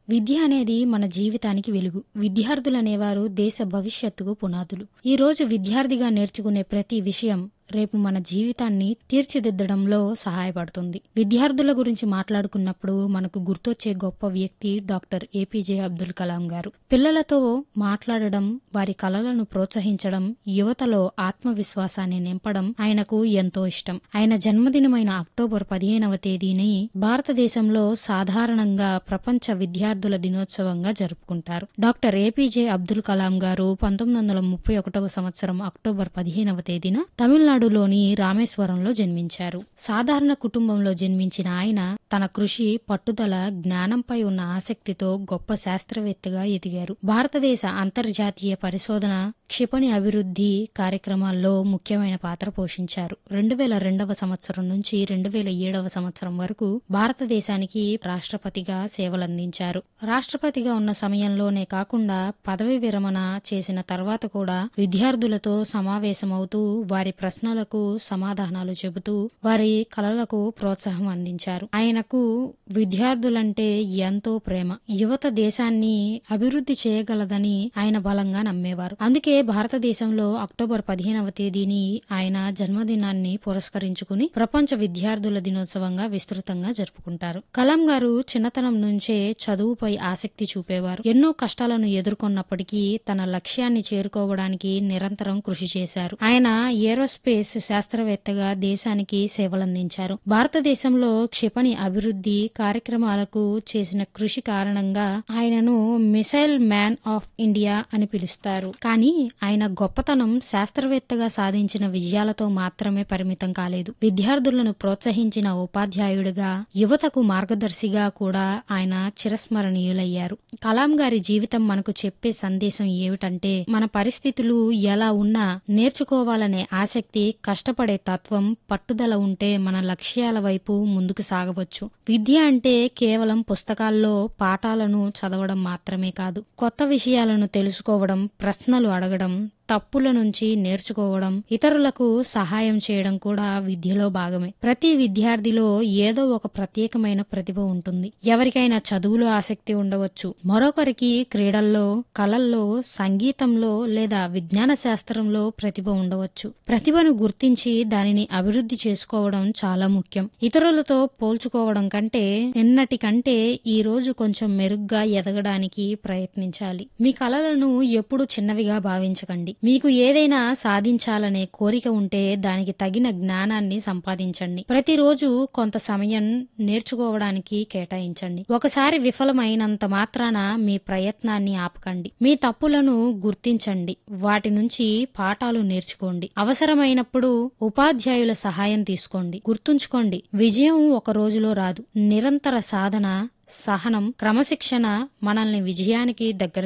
విద్య అనేది మన జీవితానికి వెలుగు విద్యార్థులనేవారు దేశ భవిష్యత్తుకు పునాదులు ఈ రోజు విద్యార్థిగా నేర్చుకునే ప్రతి విషయం రేపు మన జీవితాన్ని తీర్చిదిద్దడంలో సహాయపడుతుంది విద్యార్థుల గురించి మాట్లాడుకున్నప్పుడు మనకు గుర్తొచ్చే గొప్ప వ్యక్తి డాక్టర్ ఏపీజే అబ్దుల్ కలాం గారు పిల్లలతో మాట్లాడడం వారి కలలను ప్రోత్సహించడం యువతలో ఆత్మవిశ్వాసాన్ని నింపడం ఆయనకు ఎంతో ఇష్టం ఆయన జన్మదినమైన అక్టోబర్ పదిహేనవ తేదీని భారతదేశంలో సాధారణంగా ప్రపంచ విద్యార్థుల దినోత్సవంగా జరుపుకుంటారు డాక్టర్ ఏపీజే అబ్దుల్ కలాం గారు పంతొమ్మిది వందల ముప్పై ఒకటవ సంవత్సరం అక్టోబర్ పదిహేనవ తేదీన తమిళనాడులోని రామేశ్వరంలో జన్మించారు సాధారణ కుటుంబంలో జన్మించిన ఆయన తన కృషి పట్టుదల జ్ఞానంపై ఉన్న ఆసక్తితో గొప్ప శాస్త్రవేత్తగా ఎదిగారు భారతదేశ అంతర్జాతీయ పరిశోధన క్షిపణి అభివృద్ధి కార్యక్రమాల్లో ముఖ్యమైన పాత్ర పోషించారు రెండు వేల రెండవ సంవత్సరం నుంచి రెండు వేల ఏడవ సంవత్సరం వరకు భారతదేశానికి రాష్ట్రపతిగా సేవలందించారు రాష్ట్రపతిగా ఉన్న సమయంలోనే కాకుండా పదవి విరమణ చేసిన తర్వాత కూడా విద్యార్థులతో సమావేశమవుతూ వారి ప్రశ్నలకు సమాధానాలు చెబుతూ వారి కలలకు ప్రోత్సాహం అందించారు ఆయనకు విద్యార్థులంటే ఎంతో ప్రేమ యువత దేశాన్ని అభివృద్ధి చేయగలదని ఆయన బలంగా నమ్మేవారు అందుకే భారతదేశంలో అక్టోబర్ పదిహేనవ తేదీని ఆయన జన్మదినాన్ని పురస్కరించుకుని ప్రపంచ విద్యార్థుల దినోత్సవంగా విస్తృతంగా జరుపుకుంటారు కలాం గారు చిన్నతనం నుంచే చదువుపై ఆసక్తి చూపేవారు ఎన్నో కష్టాలను ఎదుర్కొన్నప్పటికీ తన లక్ష్యాన్ని చేరుకోవడానికి నిరంతరం కృషి చేశారు ఆయన ఏరోస్పేస్ శాస్త్రవేత్తగా దేశానికి సేవలందించారు భారతదేశంలో క్షిపణి అభివృద్ధి కార్యక్రమాలకు చేసిన కృషి కారణంగా ఆయనను మిసైల్ మ్యాన్ ఆఫ్ ఇండియా అని పిలుస్తారు కానీ ఆయన గొప్పతనం శాస్త్రవేత్తగా సాధించిన విజయాలతో మాత్రమే పరిమితం కాలేదు విద్యార్థులను ప్రోత్సహించిన ఉపాధ్యాయుడిగా యువతకు మార్గదర్శిగా కూడా ఆయన చిరస్మరణీయులయ్యారు కలాం గారి జీవితం మనకు చెప్పే సందేశం ఏమిటంటే మన పరిస్థితులు ఎలా ఉన్నా నేర్చుకోవాలనే ఆసక్తి కష్టపడే తత్వం పట్టుదల ఉంటే మన లక్ష్యాల వైపు ముందుకు సాగవచ్చు విద్య అంటే కేవలం పుస్తకాల్లో పాఠాలను చదవడం మాత్రమే కాదు కొత్త విషయాలను తెలుసుకోవడం ప్రశ్నలు అడగడం తప్పుల నుంచి నేర్చుకోవడం ఇతరులకు సహాయం చేయడం కూడా విద్యలో భాగమే ప్రతి విద్యార్థిలో ఏదో ఒక ప్రత్యేకమైన ప్రతిభ ఉంటుంది ఎవరికైనా చదువులో ఆసక్తి ఉండవచ్చు మరొకరికి క్రీడల్లో కళల్లో సంగీతంలో లేదా విజ్ఞాన శాస్త్రంలో ప్రతిభ ఉండవచ్చు ప్రతిభను గుర్తించి దానిని అభివృద్ధి చేసుకోవడం చాలా ముఖ్యం ఇతరులతో పోల్చుకోవడం కంటే ఎన్నటికంటే ఈ రోజు కొంచెం మెరుగ్గా ఎదగడానికి ప్రయత్నించాలి మీ కళలను ఎప్పుడు చిన్నవిగా భావించకండి మీకు ఏదైనా సాధించాలనే కోరిక ఉంటే దానికి తగిన జ్ఞానాన్ని సంపాదించండి ప్రతిరోజు కొంత సమయం నేర్చుకోవడానికి కేటాయించండి ఒకసారి విఫలమైనంత మాత్రాన మీ ప్రయత్నాన్ని ఆపకండి మీ తప్పులను గుర్తించండి వాటి నుంచి పాఠాలు నేర్చుకోండి అవసరమైనప్పుడు ఉపాధ్యాయుల సహాయం తీసుకోండి గుర్తుంచుకోండి విజయం ఒక రోజులో రాదు నిరంతర సాధన సహనం క్రమశిక్షణ మనల్ని విజయానికి దగ్గర